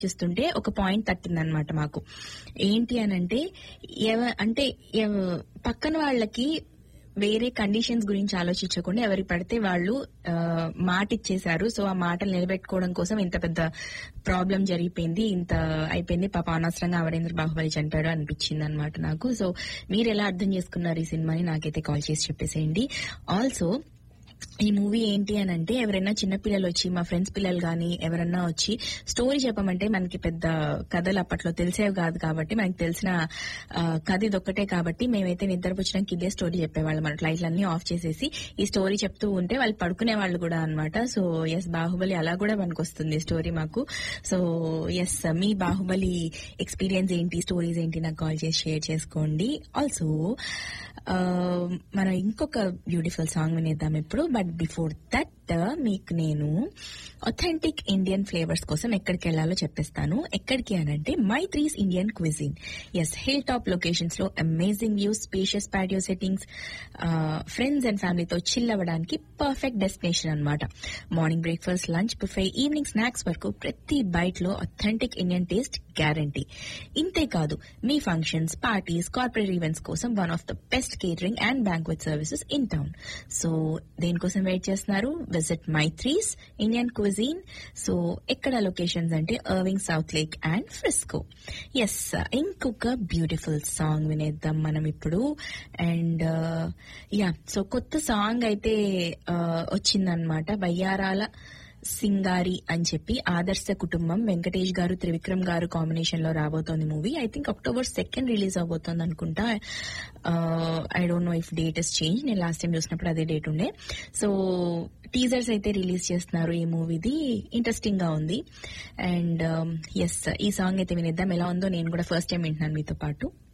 చూస్తుంటే ఒక పాయింట్ తట్టిందనమాట మాకు ఏంటి అని అంటే ఎవ- అంటే ఎవ- పక్కన వాళ్ళకి వేరే కండిషన్స్ గురించి ఆలోచించకుండా ఎవరికి పడితే వాళ్ళు ఆ, మాట ఇచ్చేశారు సో ఆ మాటలు నిలబెట్టుకోవడం కోసం ఇంత పెద్ద ప్రాబ్లం జరిగిపోయింది ఇంత అయిపోయింది పాప అనవసరంగా అవరేంద్ర బాహుబలి చనిపోయాడు అనిపించింది అనమాట నాకు సో మీరు ఎలా అర్థం చేసుకున్నారు ఈ సినిమాని నాకైతే కాల్ చేసి చెప్పేసేయండి ఆల్సో ఈ మూవీ ఏంటి అని అంటే ఎవరైనా చిన్న పిల్లలు వచ్చి మా ఫ్రెండ్స్ పిల్లలు గాని ఎవరన్నా వచ్చి స్టోరీ చెప్పమంటే మనకి పెద్ద కథలు అప్పట్లో తెలిసేవి కాదు కాబట్టి మనకి తెలిసిన ఆ, కథ ఇదొక్కటే కాబట్టి మేమైతే నిద్రపుచ్చడానికి ఇదే స్టోరీ చెప్పేవాళ్ళం మన లైట్లన్నీ ఆఫ్ చేసేసి ఈ స్టోరీ చెప్తూ ఉంటే వాళ్ళు పడుకునే వాళ్ళు కూడా అన్నమాట సో ఎస్ బాహుబలి అలా కూడా పనికొస్తుంది స్టోరీ మాకు సో ఎస్ మీ బాహుబలి ఎక్స్పీరియన్స్ ఏంటి స్టోరీస్ ఏంటి నాకు కాల్ చేసి షేర్ చేసుకోండి ఆల్సో మనం ఇంకొక బ్యూటిఫుల్ సాంగ్ వినేద్దాం ఇప్పుడు బట్ బిఫోర్ దట్ మీకు నేను ఒథెంటిక్ ఇండియన్ ఫ్లేవర్స్ కోసం ఎక్కడికి వెళ్లాలో చెప్పేస్తాను ఎక్కడికి అని అంటే Maithri's Indian cuisine yes hill top locations లో amazing views spacious patio settings friends and ఫ్యామిలీతో చిల్ అవ్వడానికి పర్ఫెక్ట్ డెస్టినేషన్ అన్నమాట morning breakfast lunch buffet evening snacks వరకు ప్రతి బైట్ లో అథెంటిక్ ఇండియన్ టేస్ట్ గ్యారంటీ ఇంతే కాదు మీ ఫంక్షన్స్ పార్టీస్ కార్పొరేట్ ఈవెంట్స్ కోసం one of the best catering and banquet services in town so దేనికోసం వెయిట్ చేస్తున్నారు visit Maithri's Indian cuisine so ఎక్కడ లొకేషన్స్ అంటే Irving Southlake and Frisco yes ఇంకొక beautiful song వినేద్దాం మనం ఇప్పుడు అండ్ యా సో కొత్త సాంగ్ అయితే uh, వచ్చిందనమాట బయ్యారాల సింగారి అని చెప్పి ఆదర్శ కుటుంబం వెంకటేష్ గారు త్రివిక్రమ్ గారు కాంబినేషన్ లో రాబోతోంది movie I think October second release అవబోతోంది అనుకుంటా I don't know if date is change నేను లాస్ట్ టైం చూసినప్పుడు అదే డేట్ ఉండే సో టీజర్స్ అయితే రిలీజ్ చేస్తున్నారు ఈ మూవీది ఇంట్రెస్టింగ్ గా ఉంది అండ్ ఎస్ ఈ సాంగ్ అయితే వినిద్దాం ఎలా ఉందో నేను కూడా ఫస్ట్ టైం వింటున్నాను మీతో పాటు